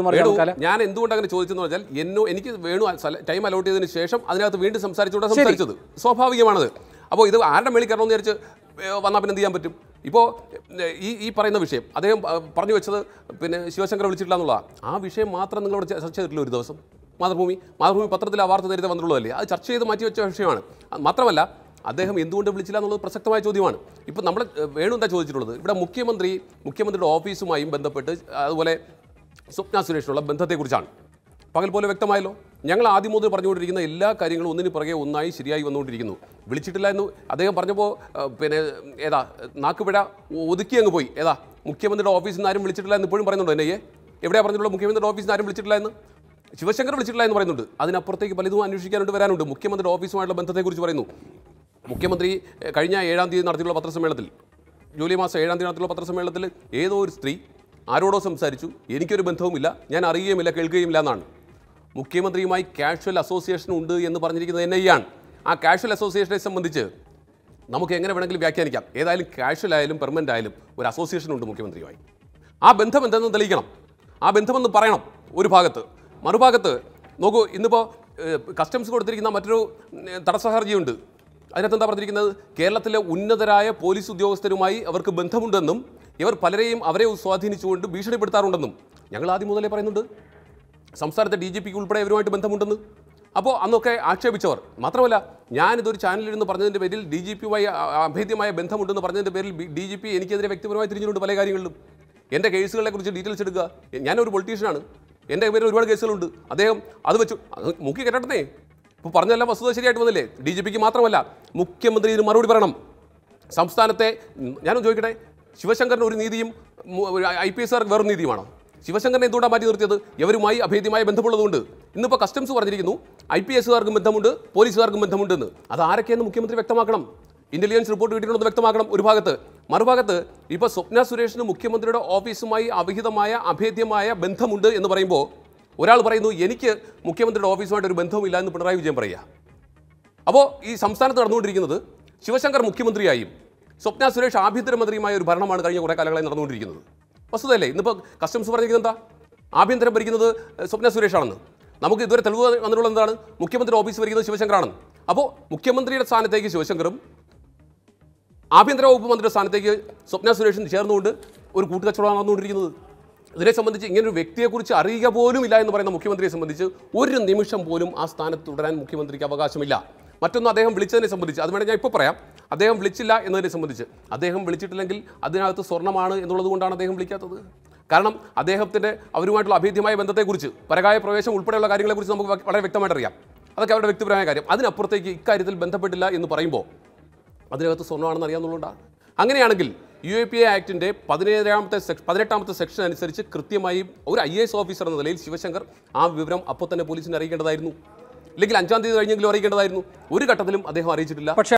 വേണു, കാലം ഞാൻ എന്തുകൊണ്ട് അങ്ങനെ ചോദിച്ചെന്ന് പറഞ്ഞാൽ എന്നോ എനിക്ക് വേണു ടൈം അലോട്ട് ചെയ്തതിന് ശേഷം അതിനകത്ത് വീണ്ടും സംസാരിച്ചുകൊണ്ടാണ് സംസാരിച്ചത് സ്വാഭാവികമാണത് അപ്പോൾ ഇത് ആരുടെ മേളിൽ കയറണമെന്ന് വിചാരിച്ച് ഏ, വന്നാൽ പിന്നെ എന്ത് ചെയ്യാൻ പറ്റും ഇപ്പോൾ ഈ ഈ പറയുന്ന വിഷയം അദ്ദേഹം ആ, പറഞ്ഞു വെച്ചത് പിന്നെ ശിവശങ്കർ വിളിച്ചിട്ടില്ല എന്നുള്ളതാണ് ആ വിഷയം മാത്രം നിങ്ങളോട് ച- ചർച്ച ചെയ്തിട്ടില്ല ഒരു ദിവസം മാതൃഭൂമി മാതൃഭൂമി പത്രത്തിൽ ആ വാർത്ത നേരത്തെ വന്നിട്ടുള്ളതല്ലേ അത് ചർച്ച ചെയ്ത് മാറ്റി വെച്ച വിഷയമാണ് അത് മാത്രമല്ല അദ്ദേഹം എന്തുകൊണ്ട് വിളിച്ചില്ല എന്നുള്ളത് പ്രസക്തമായ ചോദ്യമാണ് ഇപ്പം നമ്മൾ വേണു എന്താ ചോദിച്ചിട്ടുള്ളത് ഇവിടെ മുഖ്യമന്ത്രി മുഖ്യമന്ത്രിയുടെ ഓഫീസുമായും ബന്ധപ്പെട്ട് അതുപോലെ സ്വപ്ന സുരേഷിനുള്ള ബന്ധത്തെക്കുറിച്ചാണ് പകൽ പോലെ വ്യക്തമായല്ലോ ഞങ്ങൾ ആദ്യം മുതൽ പറഞ്ഞുകൊണ്ടിരിക്കുന്ന എല്ലാ കാര്യങ്ങളും ഒന്നിന് പുറകെ ഒന്നായി ശരിയായി വന്നുകൊണ്ടിരിക്കുന്നു വിളിച്ചിട്ടില്ല എന്ന് അദ്ദേഹം പറഞ്ഞപ്പോൾ ഏഹ്, പിന്നെ ഏതാ നാക്കുപിഴ ഒതുക്കി അങ്ങ് പോയി ഏതാ മുഖ്യമന്ത്രിയുടെ ഓഫീസിൽ നിന്ന് ആരും വിളിച്ചിട്ടില്ല എന്ന് ഇപ്പോഴും പറയുന്നുണ്ടോ എന്നെ എവിടെയാണ് പറഞ്ഞിട്ടുള്ളത് മുഖ്യമന്ത്രിയുടെ ഓഫീസിൽ നിന്ന് ആരും വിളിച്ചിട്ടില്ല എന്ന് ശിവശങ്കർ വിളിച്ചിട്ടില്ല എന്ന് പറയുന്നുണ്ട് അതിനപ്പുറത്തേക്ക് പലതും അന്വേഷിക്കാനായിട്ട് വരാനുണ്ട് മുഖ്യമന്ത്രിയുടെ ഓഫീസുമായിട്ടുള്ള ബന്ധത്തെക്കുറിച്ച് പറയുന്നു മുഖ്യമന്ത്രി ഏഹ്, കഴിഞ്ഞ ഏഴാം തീയതി നടത്തിയുള്ള പത്രസമ്മേളനത്തിൽ ജൂലൈ മാസം ഏഴാം തീയതി നടത്തിയുള്ള പത്രസമ്മേളനത്തിൽ ഏതോ ഒരു സ്ത്രീ ആരോടോ സംസാരിച്ചു എനിക്കൊരു ബന്ധവുമില്ല ഞാൻ അറിയുകയുമില്ല കേൾക്കുകയുമില്ല എന്നാണ് മുഖ്യമന്ത്രിയുമായി കാഷ്വൽ അസോസിയേഷൻ ഉണ്ട് എന്ന് പറഞ്ഞിരിക്കുന്നത് എൻ ഐ ആണ് ആ കാഷ്വൽ അസോസിയേഷനെ സംബന്ധിച്ച് നമുക്ക് എങ്ങനെ വേണമെങ്കിലും വ്യാഖ്യാനിക്കാം ഏതായാലും കാഷ്വൽ ആയാലും പെർമനൻ്റ് ആയാലും ഒരു അസോസിയേഷൻ ഉണ്ട് മുഖ്യമന്ത്രിയുമായി ആ ബന്ധം എന്തെന്ന് തെളിയിക്കണം ആ ബന്ധമെന്ന് പറയണം ഒരു ഭാഗത്ത് മറുഭാഗത്ത് നോക്കൂ ഇന്നിപ്പോൾ കസ്റ്റംസ് കൊടുത്തിരിക്കുന്ന മറ്റൊരു ഏഹ്, തടസ്സ ഹർജിയുണ്ട് അതിനകത്ത് എന്താ പറഞ്ഞിരിക്കുന്നത് കേരളത്തിലെ ഉന്നതരായ പോലീസ് ഉദ്യോഗസ്ഥരുമായി അവർക്ക് ബന്ധമുണ്ടെന്നും ഇവർ പലരെയും അവരെ സ്വാധീനിച്ചുകൊണ്ട് ഭീഷണിപ്പെടുത്താറുണ്ടെന്നും ഞങ്ങൾ ആദ്യം മുതലേ പറയുന്നുണ്ട് സംസ്ഥാനത്തെ ഡി ജി പിക്ക് ഉൾപ്പെടെ ഇവരുമായിട്ട് ബന്ധമുണ്ടെന്ന് അപ്പോൾ അന്നൊക്കെ ആക്ഷേപിച്ചവർ മാത്രമല്ല ഞാനിതൊരു ചാനലിരുന്ന് പറഞ്ഞതിൻ്റെ പേരിൽ ഡി ജി പിയുമായി അഭേദ്യമായ ബന്ധമുണ്ടെന്ന് പറഞ്ഞതിൻ്റെ പേരിൽ ഡി ജി പി എനിക്കെതിരെ വ്യക്തിപരമായി തിരിഞ്ഞിട്ടുണ്ട് പല കാര്യങ്ങളിലും എൻ്റെ കേസുകളെ കുറിച്ച് ഡീറ്റെയിൽസ് എടുക്കുക ഞാനൊരു പൊളിറ്റീഷ്യനാണ് എൻ്റെ പേരിൽ ഒരുപാട് കേസുകളുണ്ട് അദ്ദേഹം അത് വെച്ചു അത് മുക്കി കെട്ടട്ടെ ഇപ്പോൾ പറഞ്ഞതെല്ലാം വസ്തുത ശരിയായിട്ട് വന്നില്ലേ ഡി ജി പിക്ക് മാത്രമല്ല മുഖ്യമന്ത്രി ഇതിന് മറുപടി പറയണം സംസ്ഥാനത്തെ ഉം, ഞാനൊന്ന് ചോദിക്കട്ടെ ശിവശങ്കറിന് ഒരു നീതിയും ഐ പി എസ് വേറൊരു നീതിയുമാണോ ശിവശങ്കറിനെ എന്തുകൊണ്ടാണ് മാറ്റി നിർത്തിയത് ഇവരുമായി അഭേദ്യമായ ബന്ധമുള്ളതുകൊണ്ട് ഇന്നിപ്പോൾ കസ്റ്റംസ് പറഞ്ഞിരിക്കുന്നു ഐ പി എസുകാർക്കും ബന്ധമുണ്ട് പോലീസുകാർക്കും ബന്ധമുണ്ടെന്ന് അത് ആരൊക്കെയെന്ന് മുഖ്യമന്ത്രി വ്യക്തമാക്കണം ഇന്റലിജൻസ് റിപ്പോർട്ട് കിട്ടിയിട്ടുണ്ടെന്ന് വ്യക്തമാക്കണം ഒരു ഭാഗത്ത് മറുഭാഗത്ത് ഇപ്പോൾ സ്വപ്ന സുരേഷിന് മുഖ്യമന്ത്രിയുടെ ഓഫീസുമായി അവിഹിതമായ അഭേദ്യമായ ബന്ധമുണ്ട് എന്ന് പറയുമ്പോൾ ഒരാൾ പറയുന്നു എനിക്ക് മുഖ്യമന്ത്രിയുടെ ഓഫീസുമായിട്ട് ഒരു ബന്ധവുമില്ല എന്ന് പിണറായി വിജയൻ പറയുക അപ്പോൾ ഈ സംസ്ഥാനത്ത് നടന്നുകൊണ്ടിരിക്കുന്നത് ശിവശങ്കർ മുഖ്യമന്ത്രിയായും സ്വപ്ന സുരേഷ് ആഭ്യന്തരമന്ത്രിയുമായ ഒരു ഭരണമാണ് കഴിഞ്ഞ കുറേ കാലങ്ങളായി നടന്നുകൊണ്ടിരിക്കുന്നത് വസ്തുതയല്ലേ ഇന്നിപ്പോൾ കസ്റ്റംസ് പറഞ്ഞിരിക്കുന്നത് എന്താ ആഭ്യന്തരം ഭരിക്കുന്നത് ഏഹ്, സ്വപ്ന സുരേഷാണെന്ന് നമുക്ക് ഇതുവരെ തെളിവ് വന്നിട്ടുള്ളത് എന്താണ് മുഖ്യമന്ത്രി ഓഫീസ് ഭരിക്കുന്നത് ശിവശങ്കറാണെന്ന് അപ്പോൾ മുഖ്യമന്ത്രിയുടെ സ്ഥാനത്തേക്ക് ശിവശങ്കറും ആഭ്യന്തര വകുപ്പ് മന്ത്രിയുടെ സ്ഥാനത്തേക്ക് സ്വപ്ന സുരേഷും ചേർന്നുകൊണ്ട് ഒരു കൂട്ടുകച്ചവടമാണ് നടന്നുകൊണ്ടിരിക്കുന്നത് ഇതിനെ സംബന്ധിച്ച് ഇങ്ങനൊരു വ്യക്തിയെക്കുറിച്ച് അറിയുക പോലും ഇല്ല എന്ന് പറയുന്ന മുഖ്യമന്ത്രിയെ സംബന്ധിച്ച് ഒരു നിമിഷം പോലും ആ സ്ഥാനത്ത് തുടരാൻ മുഖ്യമന്ത്രിക്ക് അവകാശമില്ല മറ്റൊന്ന് അദ്ദേഹം വിളിച്ചതിനെ സംബന്ധിച്ച് അത് വേണമെങ്കിൽ ഞാൻ ഇപ്പോൾ പറയാം അദ്ദേഹം വിളിച്ചില്ല എന്നതിനെ സംബന്ധിച്ച് അദ്ദേഹം വിളിച്ചിട്ടില്ലെങ്കിൽ അതിനകത്ത് സ്വർണ്ണമാണ് എന്നുള്ളത് കൊണ്ടാണ് അദ്ദേഹം വിളിക്കാത്തത് കാരണം അദ്ദേഹത്തിൻ്റെ അവരുമായിട്ടുള്ള അഭേദ്യമായ ബന്ധത്തെക്കുറിച്ച് പരകായ പ്രവേശം ഉൾപ്പെടെയുള്ള കാര്യങ്ങളെക്കുറിച്ച് നമുക്ക് വ- വളരെ വ്യക്തമായിട്ട് അറിയാം അതൊക്കെ അവരുടെ വ്യക്തിപരമായ കാര്യം അതിനപ്പുറത്തേക്ക് ഇക്കാര്യത്തിൽ ബന്ധപ്പെട്ടില്ല എന്ന് പറയുമ്പോൾ അതിനകത്ത് സ്വർണ്ണമാണെന്ന് അറിയാമെന്നുള്ളതാണ് അങ്ങനെയാണെങ്കിൽ യു എ പി എ ആക്ടിൻ്റെ പതിനേഴാമത്തെ സെക്ഷൻ പതിനെട്ടാമത്തെ സെക്ഷൻ അനുസരിച്ച് കൃത്യമായി ഒരു ഐ എസ് ഓഫീസർ എന്ന നിലയിൽ ശിവശങ്കർ ആ വിവരം അപ്പോൾ തന്നെ പോലീസിനെ അറിയിക്കേണ്ടതായിരുന്നു ഇല്ലെങ്കിൽ അഞ്ചാം തീയതി കഴിഞ്ഞെങ്കിലും അറിയിക്കേണ്ടതായിരുന്നു ഒരു ഘട്ടത്തിലും അദ്ദേഹം അറിയിച്ചിട്ടില്ല പക്ഷേ